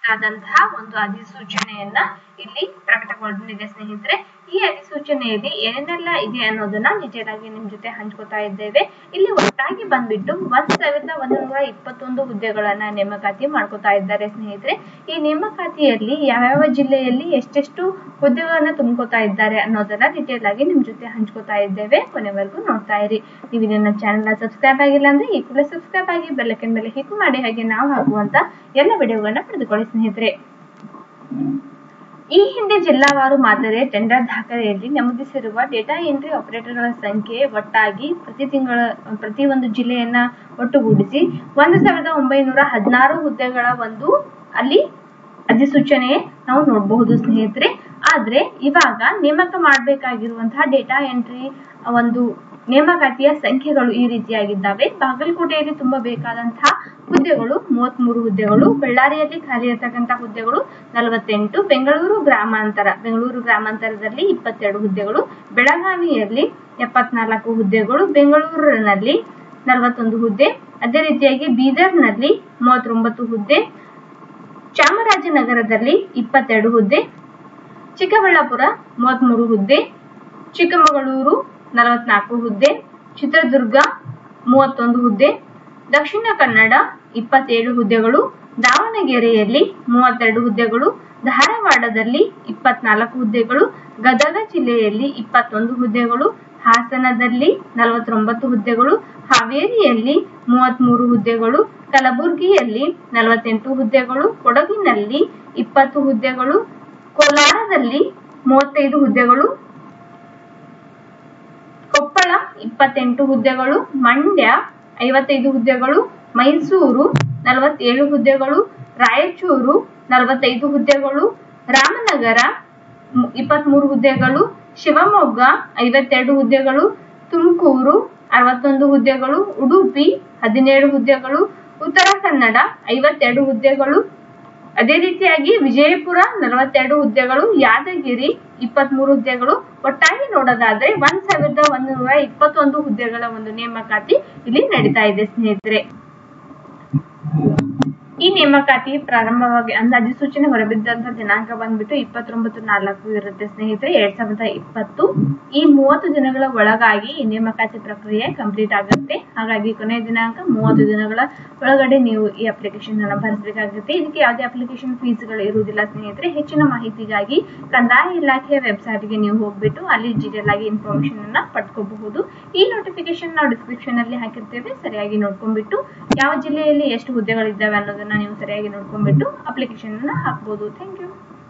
ಆದಂತಹ ಒಂದು ಅಧಿಸೂಚನೆಯನ್ನ ಇಲ್ಲಿ ಪ್ರಕಟಗೊಂಡಿದೆ ಸ್ನೇಹಿತರೆ ಈ ಅಧಿಸೂಚನೆಯಲ್ಲಿ ಏನೇನೆಲ್ಲ ಇದೆ ಅನ್ನೋದನ್ನ ಡೀಟೇಲ್ ಆಗಿ ನಿಮ್ ಜೊತೆ ಹಂಚ್ಕೋತಾ ಇದ್ದೇವೆ ಇಲ್ಲಿ ಒಟ್ಟಾಗಿ ಬಂದ್ಬಿಟ್ಟು ಒಂದ್ ಸಾವಿರದ ಒಂದೂರ ಇಪ್ಪತ್ತೊಂದು ಹುದ್ದೆಗಳನ್ನ ನೇಮಕಾತಿ ಮಾಡ್ಕೋತಾ ಇದ್ದಾರೆ ಸ್ನೇಹಿತರೆ ಈ ನೇಮಕಾತಿಯಲ್ಲಿ ಯಾವ್ಯಾವ ಜಿಲ್ಲೆಯಲ್ಲಿ ಎಷ್ಟೆಷ್ಟು ಹುದ್ದೆಗಳನ್ನ ತುಂಬ್ಕೋತಾ ಇದ್ದಾರೆ ಅನ್ನೋದನ್ನ ಡೀಟೇಲ್ ಆಗಿ ನಿಮ್ ಜೊತೆ ಹಂಚ್ಕೋತಾ ಇದ್ದೇವೆ ಕೊನೆವರೆಗೂ ನೋಡ್ತಾ ಇರಿ ನೀವು ನನ್ನ ಚಾನೆಲ್ ಸಬ್ಸ್ಕ್ರೈಬ್ ಆಗಿಲ್ಲ ಅಂದ್ರೆ ಈ ಕೂಡಲೇ ಸಬ್ಸ್ಕ್ರೈಬ್ ಆಗಿ ಬೆಲ್ಲಕ್ಕನ್ ಮೇಲೆ ಹಿಕ್ ಮಾಡಿ ಹಾಗೆ ನಾವು ಹಾಕುವಂತ ಎಲ್ಲ ವಿಡಿಯೋಗಳನ್ನ ಪಡೆದುಕೊಳ್ಳಿ ಸ್ನೇಹಿತರೆ ಈ ಹಿಂದೆ ಜಿಲ್ಲಾವಾರು ಮಾದರಿ ಟೆಂಡರ್ ದಾಖಲೆಯಲ್ಲಿ ನಮೂದಿಸಿರುವ ಡೇಟಾ ಎಂಟ್ರಿ ಆಪರೇಟರ್ಗಳ ಸಂಖ್ಯೆ ಒಟ್ಟಾಗಿ ಪ್ರತಿ ತಿಂಗಳ ಪ್ರತಿ ಒಂದು ಜಿಲ್ಲೆಯನ್ನ ಒಟ್ಟುಗೂಡಿಸಿ ಒಂದು ಸಾವಿರದ ಒಂಬೈನೂರ ಹದಿನಾರು ಹುದ್ದೆಗಳ ಒಂದು ಅಲ್ಲಿ ಅಧಿಸೂಚನೆ ನಾವು ನೋಡಬಹುದು ಸ್ನೇಹಿತರೆ ಆದ್ರೆ ಇವಾಗ ನೇಮಕ ಮಾಡಬೇಕಾಗಿರುವಂತಹ ಡೇಟಾ ಎಂಟ್ರಿ ಒಂದು ನೇಮಕಾತಿಯ ಸಂಖ್ಯೆಗಳು ಈ ರೀತಿಯಾಗಿದ್ದಾವೆ ಬಾಗಲಕೋಟೆಯಲ್ಲಿ ತುಂಬ ಬೇಕಾದಂತಹ ಹುದ್ದೆಗಳು ಮೂವತ್ಮೂರು ಹುದ್ದೆಗಳು ಬಳ್ಳಾರಿಯಲ್ಲಿ ಖಾಲಿ ಇರತಕ್ಕಂತಹ ಹುದ್ದೆಗಳು ನಲವತ್ತೆಂಟು ಬೆಂಗಳೂರು ಗ್ರಾಮಾಂತರ ಬೆಂಗಳೂರು ಗ್ರಾಮಾಂತರದಲ್ಲಿ ಇಪ್ಪತ್ತೆರಡು ಹುದ್ದೆಗಳು ಬೆಳಗಾವಿಯಲ್ಲಿ ಎಪ್ಪತ್ನಾಲ್ಕು ಹುದ್ದೆಗಳು ಬೆಂಗಳೂರಿನಲ್ಲಿ ನಲವತ್ತೊಂದು ಹುದ್ದೆ ಅದೇ ರೀತಿಯಾಗಿ ಬೀದರ್ನಲ್ಲಿ ಮೂವತ್ತೊಂಬತ್ತು ಹುದ್ದೆ ಚಾಮರಾಜನಗರದಲ್ಲಿ ಇಪ್ಪತ್ತೆರಡು ಹುದ್ದೆ ಚಿಕ್ಕಬಳ್ಳಾಪುರ ಮೂವತ್ಮೂರು ಹುದ್ದೆ ಚಿಕ್ಕಮಗಳೂರು ನಲವತ್ನಾಲ್ಕು ಹುದ್ದೆ ಚಿತ್ರದುರ್ಗ ಮೂವತ್ತೊಂದು ಹುದ್ದೆ ದಕ್ಷಿಣ ಕನ್ನಡ ಇಪ್ಪತ್ತೇಳು ಹುದ್ದೆಗಳು ದಾವಣಗೆರೆಯಲ್ಲಿ ಮೂವತ್ತೆರಡು ಹುದ್ದೆಗಳು ಧಾರವಾಡದಲ್ಲಿ ಇಪ್ಪತ್ನಾಲ್ಕು ಹುದ್ದೆಗಳು ಗದಗ ಜಿಲ್ಲೆಯಲ್ಲಿ ಇಪ್ಪತ್ತೊಂದು ಹುದ್ದೆಗಳು ಹಾಸನದಲ್ಲಿ ನಲವತ್ತೊಂಬತ್ತು ಹುದ್ದೆಗಳು ಹಾವೇರಿಯಲ್ಲಿ ಮೂವತ್ಮೂರು ಹುದ್ದೆಗಳು ಕಲಬುರಗಿಯಲ್ಲಿ ನಲವತ್ತೆಂಟು ಹುದ್ದೆಗಳು ಕೊಡಗಿನಲ್ಲಿ ಇಪ್ಪತ್ತು ಹುದ್ದೆಗಳು ಕೋಲಾರದಲ್ಲಿ ಮೂವತ್ತೈದು ಹುದ್ದೆಗಳು ಕೊಪ್ಪಳ ಇಪ್ಪತ್ತೆಂಟು ಹುದ್ದೆಗಳು ಮಂಡ್ಯ ಐವತ್ತೈದು ಹುದ್ದೆಗಳು ಮೈಸೂರು ನಲವತ್ತೇಳು ಹುದ್ದೆಗಳು ರಾಯಚೂರು ನಲವತ್ತೈದು ಹುದ್ದೆಗಳು ರಾಮನಗರ ಇಪ್ಪತ್ಮೂರು ಹುದ್ದೆಗಳು ಶಿವಮೊಗ್ಗ ಐವತ್ತೆರಡು ಹುದ್ದೆಗಳು ತುಮಕೂರು ಅರವತ್ತೊಂದು ಹುದ್ದೆಗಳು ಉಡುಪಿ ಹದಿನೇಳು ಹುದ್ದೆಗಳು ಉತ್ತರ ಕನ್ನಡ ಐವತ್ತೆರಡು ಹುದ್ದೆಗಳು ಅದೇ ರೀತಿಯಾಗಿ ವಿಜಯಪುರ ನಲವತ್ತೆರಡು ಹುದ್ದೆಗಳು ಯಾದಗಿರಿ ಇಪ್ಪತ್ಮೂರು ಹುದ್ದೆಗಳು ಒಟ್ಟಾಗಿ ನೋಡೋದಾದ್ರೆ ಒಂದ್ ಸಾವಿರದ ಒಂದು ನೂರ ಇಪ್ಪತ್ತೊಂದು ಹುದ್ದೆಗಳ ಒಂದು ನೇಮಕಾತಿ ಇಲ್ಲಿ ನಡೀತಾ ಇದೆ ಸ್ನೇಹಿತರೆ ಈ ನೇಮಕಾತಿ ಪ್ರಾರಂಭವಾಗಿ ಅಂದ್ರೆ ಅಧಿಸೂಚನೆ ಹೊರಬಿದ್ದಂತ ದಿನಾಂಕ ಬಂದ್ಬಿಟ್ಟು ಇಪ್ಪತ್ತೊಂಬತ್ತು ನಾಲ್ಕು ಇರುತ್ತೆ ಸ್ನೇಹಿತರೆ ಎರಡ್ ಸಾವಿರದ ಇಪ್ಪತ್ತು ಈ ಮೂವತ್ತು ದಿನಗಳ ಒಳಗಾಗಿ ಈ ನೇಮಕಾತಿ ಪ್ರಕ್ರಿಯೆ ಕಂಪ್ಲೀಟ್ ಆಗುತ್ತೆ ಹಾಗಾಗಿ ಕೊನೆಯ ದಿನಾಂಕ ಮೂವತ್ತು ದಿನಗಳ ಒಳಗಡೆ ನೀವು ಈ ಅಪ್ಲಿಕೇಶನ್ ಅನ್ನ ಭರಿಸಬೇಕಾಗುತ್ತೆ ಇದಕ್ಕೆ ಯಾವುದೇ ಅಪ್ಲಿಕೇಶನ್ ಫೀಸ್ಗಳು ಇರುವುದಿಲ್ಲ ಸ್ನೇಹಿತರೆ ಹೆಚ್ಚಿನ ಮಾಹಿತಿಗಾಗಿ ಕಂದಾಯ ಇಲಾಖೆಯ ವೆಬ್ಸೈಟ್ಗೆ ನೀವು ಹೋಗ್ಬಿಟ್ಟು ಅಲ್ಲಿ ಡೀಟೇಲ್ ಆಗಿ ಇನ್ಫಾರ್ಮೇಶನ್ ಅನ್ನ ಪಡ್ಕೋಬಹುದು ಈ ನೋಟಿಫಿಕೇಶನ್ ನಾವು ಡಿಸ್ಕ್ರಿಪ್ಷನ್ ಅಲ್ಲಿ ಹಾಕಿರ್ತೇವೆ ಸರಿಯಾಗಿ ನೋಡ್ಕೊಂಡ್ಬಿಟ್ಟು ಯಾವ ಜಿಲ್ಲೆಯಲ್ಲಿ ಎಷ್ಟು ಹುದ್ದೆಗಳಿದ್ದಾವೆ ಅನ್ನೋದನ್ನ ನೀವು ಸರಿಯಾಗಿ ನೋಡ್ಕೊಂಡ್ಬಿಟ್ಟು ಅಪ್ಲಿಕೇಶನ್ ಅನ್ನ ಹಾಕ್ಬೋದು ಥ್ಯಾಂಕ್ ಯು